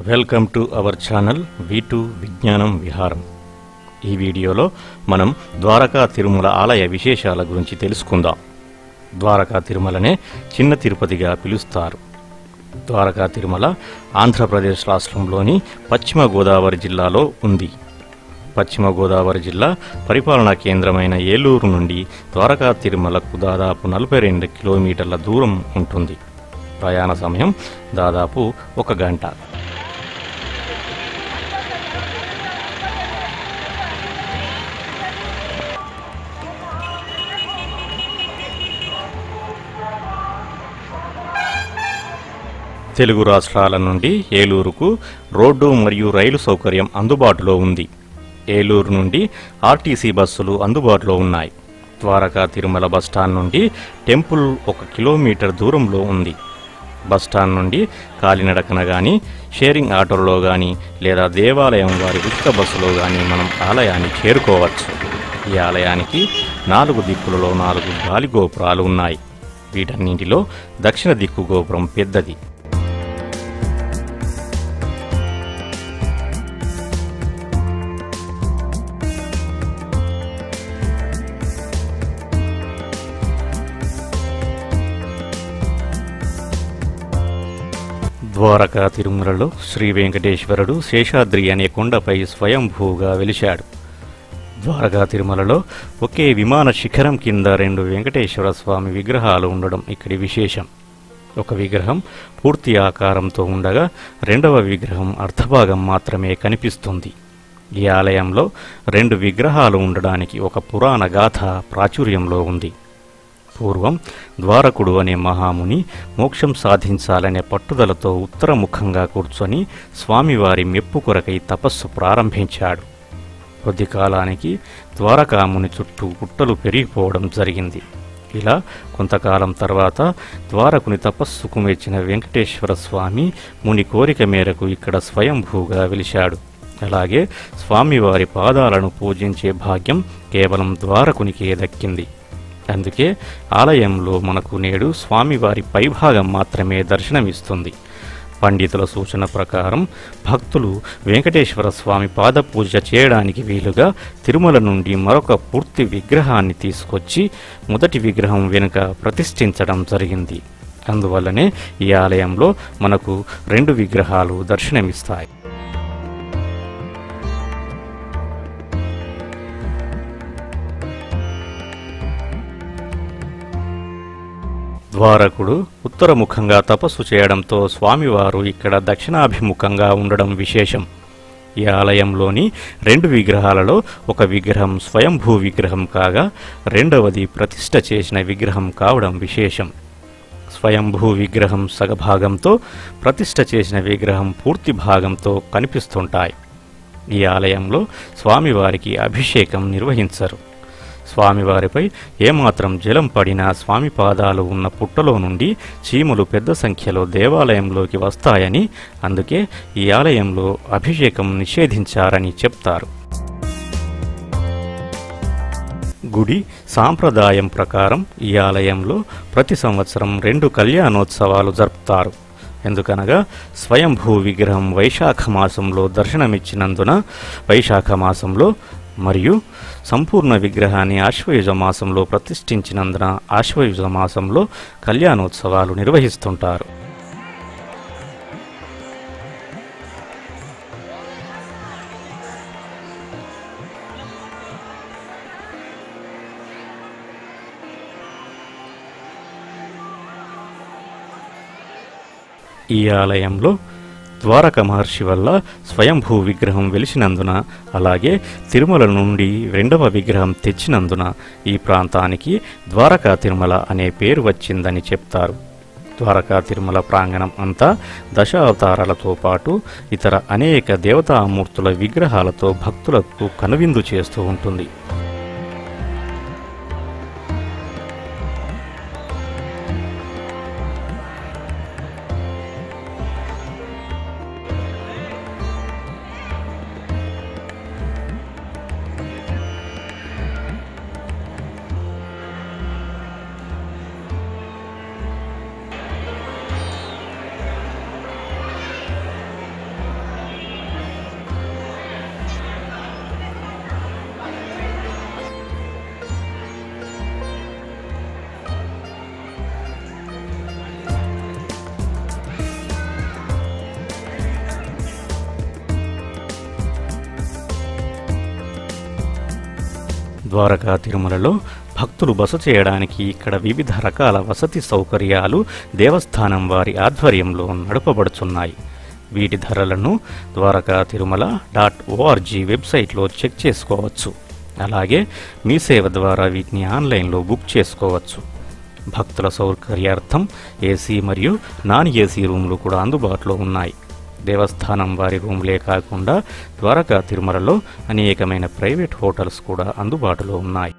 welcome to our channel వి2 విజ్ఞానం విహారం ఈ వీడియోలో మనం ద్వారకా తిరుమల ఆలయ విశేషాల గురించి తెలుసుకుందాం ద్వారకా తిరుమలనే చిన్న తిరుపతిగా పిలుస్తారు ద్వారకా తిరుమల ఆంధ్రప్రదేశ్ రాష్ట్రంలోని పశ్చిమ గోదావరి జిల్లాలో ఉంది పశ్చిమ గోదావరి జిల్లా పరిపాలనా కేంద్రమైన ఏలూరు నుండి ద్వారకా తిరుమలకు దాదాపు నలభై రెండు కిలోమీటర్ల దూరం ఉంటుంది ప్రయాణ సమయం దాదాపు ఒక గంట తెలుగు రాష్ట్రాల నుండి ఏలూరుకు రోడ్డు మరియు రైలు సౌకర్యం అందుబాటులో ఉంది ఏలూరు నుండి ఆర్టీసీ బస్సులు అందుబాటులో ఉన్నాయి ద్వారకా తిరుమల బస్టాండ్ నుండి టెంపుల్ ఒక కిలోమీటర్ దూరంలో ఉంది బస్టాండ్ నుండి కాలినడకన కానీ షేరింగ్ ఆటోలో కానీ లేదా దేవాలయం వారి ఉచిత బస్సులో కానీ మనం ఆలయాన్ని చేరుకోవచ్చు ఈ ఆలయానికి నాలుగు దిక్కులలో నాలుగు గాలి గోపురాలు ఉన్నాయి వీటన్నింటిలో దక్షిణ దిక్కు గోపురం పెద్దది ద్వారకా తిరుమలలో శ్రీ వెంకటేశ్వరుడు శేషాద్రి అనే కొండపై స్వయంభూగా వెలిశాడు ద్వారకా తిరుమలలో ఒకే విమాన శిఖరం కింద రెండు వెంకటేశ్వర స్వామి విగ్రహాలు ఉండడం ఇక్కడి విశేషం ఒక విగ్రహం పూర్తి ఆకారంతో ఉండగా రెండవ విగ్రహం అర్ధభాగం మాత్రమే కనిపిస్తుంది ఈ ఆలయంలో రెండు విగ్రహాలు ఉండడానికి ఒక పురాణ గాథ ప్రాచుర్యంలో ఉంది పూర్వం ద్వారకుడు అనే మహాముని మోక్షం సాధించాలనే పట్టుదలతో ఉత్తరముఖంగా కూర్చొని స్వామివారి మెప్పు కొరకై తపస్సు ప్రారంభించాడు కొద్ది కాలానికి ద్వారకాముని చుట్టూ గుట్టలు పెరిగిపోవడం జరిగింది ఇలా కొంతకాలం తర్వాత ద్వారకుని తపస్సుకు మెచ్చిన వెంకటేశ్వర స్వామి ముని కోరిక మేరకు ఇక్కడ స్వయంభూగా వెలిశాడు అలాగే స్వామివారి పాదాలను పూజించే భాగ్యం కేవలం ద్వారకునికే దక్కింది అందుకే ఆలయంలో మనకు నేడు స్వామివారి పైభాగం మాత్రమే దర్శనమిస్తుంది పండితుల సూచన ప్రకారం భక్తులు వెంకటేశ్వర స్వామి పాద పూజ చేయడానికి వీలుగా తిరుమల నుండి మరొక పూర్తి విగ్రహాన్ని తీసుకొచ్చి మొదటి విగ్రహం వెనుక ప్రతిష్ఠించడం జరిగింది అందువల్లనే ఈ ఆలయంలో మనకు రెండు విగ్రహాలు దర్శనమిస్తాయి ద్వారకుడు ఉత్తరముఖంగా తపస్సు చేయడంతో స్వామివారు ఇక్కడ దక్షిణాభిముఖంగా ఉండడం విశేషం ఈ ఆలయంలోని రెండు విగ్రహాలలో ఒక విగ్రహం స్వయంభూ విగ్రహం కాగా రెండవది ప్రతిష్ఠ చేసిన విగ్రహం కావడం విశేషం స్వయంభూ విగ్రహం సగభాగంతో ప్రతిష్ఠ చేసిన విగ్రహం పూర్తి భాగంతో కనిపిస్తుంటాయి ఈ ఆలయంలో స్వామివారికి అభిషేకం నిర్వహించరు స్వామివారిపై ఏమాత్రం జలం పడినా స్వామి పాదాలు ఉన్న పుట్టలో నుండి చీమలు పెద్ద సంఖ్యలో దేవాలయంలోకి వస్తాయని అందుకే ఈ ఆలయంలో అభిషేకం నిషేధించారని చెప్తారు గుడి సాంప్రదాయం ప్రకారం ఈ ఆలయంలో ప్రతి సంవత్సరం రెండు కళ్యాణోత్సవాలు జరుపుతారు ఎందుకనగా స్వయంభూ విగ్రహం వైశాఖ మాసంలో దర్శనమిచ్చినందున వైశాఖ మాసంలో మరియు సంపూర్ణ విగ్రహాన్ని ఆశ్వయుజ మాసంలో ప్రతిష్ఠించినందున ఆశ్వయుజ మాసంలో కళ్యాణోత్సవాలు నిర్వహిస్తుంటారు ఈ ఆలయంలో ద్వారక మహర్షి వల్ల స్వయంభూ విగ్రహం వెలిసినందున అలాగే తిరుమల నుండి రెండవ విగ్రహం తెచ్చినందున ఈ ప్రాంతానికి ద్వారకా తిరుమల అనే పేరు వచ్చిందని చెప్తారు ద్వారకా తిరుమల ప్రాంగణం అంతా దశావతారాలతో పాటు ఇతర అనేక దేవతామూర్తుల విగ్రహాలతో భక్తులకు కనువిందు చేస్తూ ఉంటుంది ద్వారకా తిరుమలలో భక్తులు బస చేయడానికి ఇక్కడ వివిధ రకాల వసతి సౌకర్యాలు దేవస్థానం వారి ఆధ్వర్యంలో నడపబడుతున్నాయి వీటి ధరలను ద్వారకా తిరుమల డాట్ ఓఆర్జీ వెబ్సైట్లో చెక్ చేసుకోవచ్చు అలాగే మీ సేవ ద్వారా వీటిని ఆన్లైన్లో బుక్ చేసుకోవచ్చు భక్తుల సౌకర్యార్థం ఏసీ మరియు నాన్ ఏసీ రూములు కూడా అందుబాటులో ఉన్నాయి దేవస్థానం వారి రూములే కాకుండా ద్వారకా తిరుమలలో అనేకమైన ప్రైవేట్ హోటల్స్ కూడా అందుబాటులో ఉన్నాయి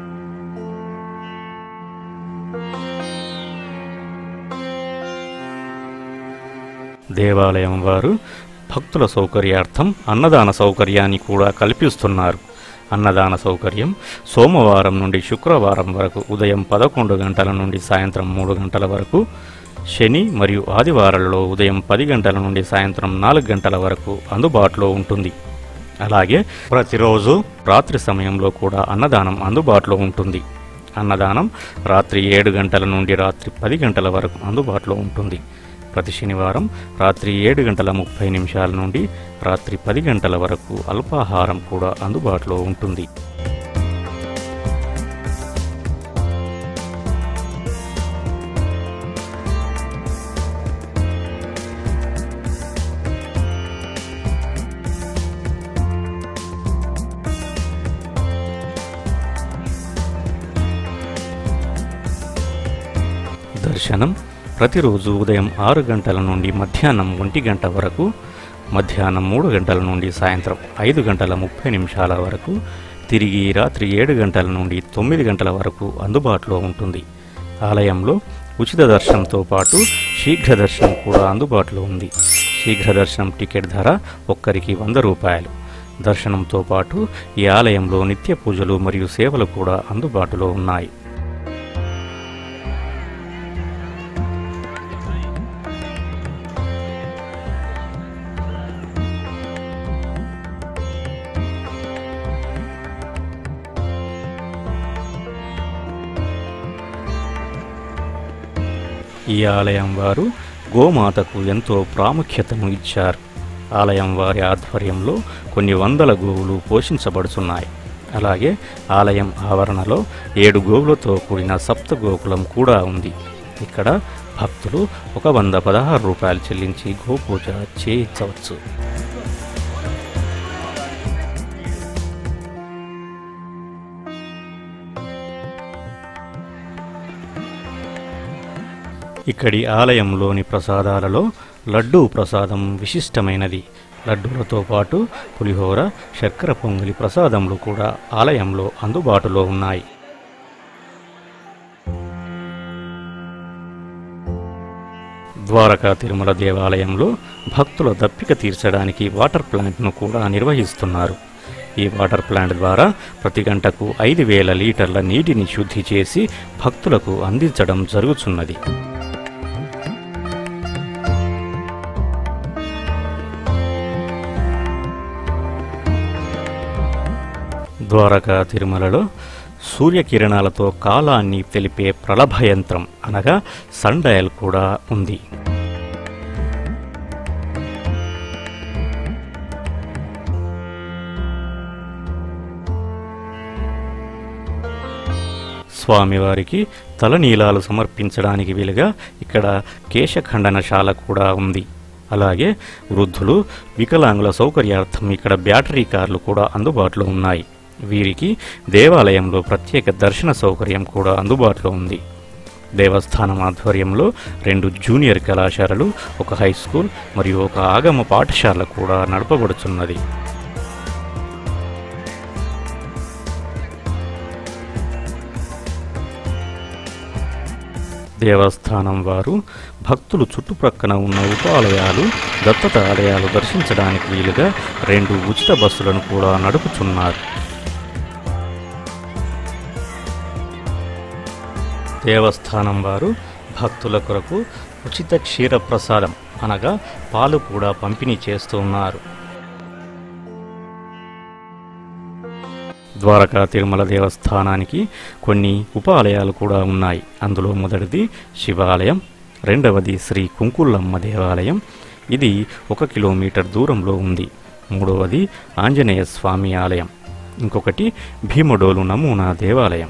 దేవాలయం వారు భక్తుల సౌకర్యార్థం అన్నదాన సౌకర్యాన్ని కూడా కల్పిస్తున్నారు అన్నదాన సౌకర్యం సోమవారం నుండి శుక్రవారం వరకు ఉదయం పదకొండు గంటల నుండి సాయంత్రం మూడు గంటల వరకు శని మరియు ఆదివారాలలో ఉదయం పది గంటల నుండి సాయంత్రం నాలుగు గంటల వరకు అందుబాటులో ఉంటుంది అలాగే ప్రతిరోజు రాత్రి సమయంలో కూడా అన్నదానం అందుబాటులో ఉంటుంది అన్నదానం రాత్రి ఏడు గంటల నుండి రాత్రి పది గంటల వరకు అందుబాటులో ఉంటుంది ప్రతి శనివారం రాత్రి ఏడు గంటల ముప్పై నిమిషాల నుండి రాత్రి పది గంటల వరకు అల్పాహారం కూడా అందుబాటులో ఉంటుంది దర్శనం ప్రతిరోజు ఉదయం ఆరు గంటల నుండి మధ్యాహ్నం ఒంటి గంట వరకు మధ్యాహ్నం మూడు గంటల నుండి సాయంత్రం ఐదు గంటల ముప్పై నిమిషాల వరకు తిరిగి రాత్రి ఏడు గంటల నుండి తొమ్మిది గంటల వరకు అందుబాటులో ఉంటుంది ఆలయంలో ఉచిత దర్శనంతో పాటు శీఘ్ర దర్శనం కూడా అందుబాటులో ఉంది శీఘ్ర దర్శనం టికెట్ ధర ఒక్కరికి వంద రూపాయలు దర్శనంతో పాటు ఈ ఆలయంలో నిత్య పూజలు మరియు సేవలు కూడా అందుబాటులో ఉన్నాయి ఈ ఆలయం వారు గోమాతకు ఎంతో ప్రాముఖ్యతను ఇచ్చారు ఆలయం వారి ఆధ్వర్యంలో కొన్ని వందల గోవులు పోషించబడుతున్నాయి అలాగే ఆలయం ఆవరణలో ఏడు గోవులతో కూడిన సప్త గోకులం కూడా ఉంది ఇక్కడ భక్తులు ఒక వంద పదహారు రూపాయలు చెల్లించి గోపూజ చేయించవచ్చు ఇక్కడి ఆలయంలోని ప్రసాదాలలో లడ్డూ ప్రసాదం విశిష్టమైనది లడ్డూలతో పాటు పులిహోర శర్కర పొంగలి ప్రసాదములు కూడా ఆలయంలో అందుబాటులో ఉన్నాయి ద్వారకా తిరుమల దేవాలయంలో భక్తుల దప్పిక తీర్చడానికి వాటర్ ప్లాంట్ను కూడా నిర్వహిస్తున్నారు ఈ వాటర్ ప్లాంట్ ద్వారా ప్రతి గంటకు ఐదు వేల లీటర్ల నీటిని శుద్ధి చేసి భక్తులకు అందించడం జరుగుతున్నది ద్వారకా తిరుమలలో సూర్యకిరణాలతో కాలాన్ని తెలిపే ప్రలభయంత్రం అనగా సన్ కూడా ఉంది స్వామివారికి తలనీలాలు సమర్పించడానికి వీలుగా ఇక్కడ కేశఖండనశాల కూడా ఉంది అలాగే వృద్ధులు వికలాంగుల సౌకర్యార్థం ఇక్కడ బ్యాటరీ కార్లు కూడా అందుబాటులో ఉన్నాయి వీరికి దేవాలయంలో ప్రత్యేక దర్శన సౌకర్యం కూడా అందుబాటులో ఉంది దేవస్థానం ఆధ్వర్యంలో రెండు జూనియర్ కళాశాలలు ఒక హై స్కూల్ మరియు ఒక ఆగమ పాఠశాల కూడా నడపబడుచున్నది దేవస్థానం వారు భక్తులు చుట్టుప్రక్కన ఉన్న ఉపాలయాలు దత్తత ఆలయాలు దర్శించడానికి వీలుగా రెండు ఉచిత బస్సులను కూడా నడుపుచున్నారు దేవస్థానం వారు భక్తుల కొరకు ఉచిత క్షీర ప్రసాదం అనగా పాలు కూడా పంపిణీ చేస్తున్నారు ద్వారకా తిరుమల దేవస్థానానికి కొన్ని ఉపాలయాలు కూడా ఉన్నాయి అందులో మొదటిది శివాలయం రెండవది శ్రీ కుంకుళ్ళమ్మ దేవాలయం ఇది ఒక కిలోమీటర్ దూరంలో ఉంది మూడవది ఆంజనేయ స్వామి ఆలయం ఇంకొకటి భీమడోలు నమూనా దేవాలయం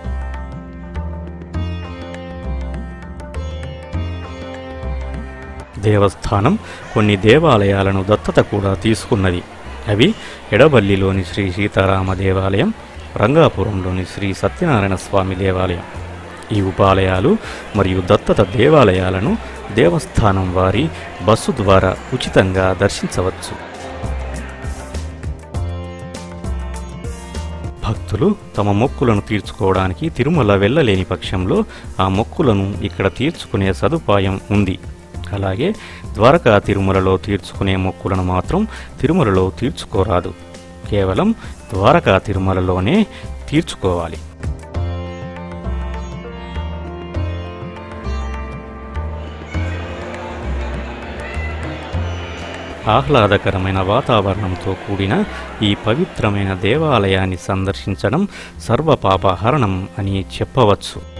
దేవస్థానం కొన్ని దేవాలయాలను దత్తత కూడా తీసుకున్నది అవి ఎడబల్లిలోని శ్రీ సీతారామ దేవాలయం రంగాపురంలోని శ్రీ సత్యనారాయణ స్వామి దేవాలయం ఈ ఉపాలయాలు మరియు దత్తత దేవాలయాలను దేవస్థానం వారి బస్సు ద్వారా ఉచితంగా దర్శించవచ్చు భక్తులు తమ మొక్కులను తీర్చుకోవడానికి తిరుమల వెళ్ళలేని పక్షంలో ఆ మొక్కులను ఇక్కడ తీర్చుకునే సదుపాయం ఉంది అలాగే ద్వారకా తిరుమలలో తీర్చుకునే మొక్కులను మాత్రం తిరుమలలో తీర్చుకోరాదు కేవలం ద్వారకా తిరుమలలోనే తీర్చుకోవాలి ఆహ్లాదకరమైన వాతావరణంతో కూడిన ఈ పవిత్రమైన దేవాలయాన్ని సందర్శించడం సర్వపాపహరణం అని చెప్పవచ్చు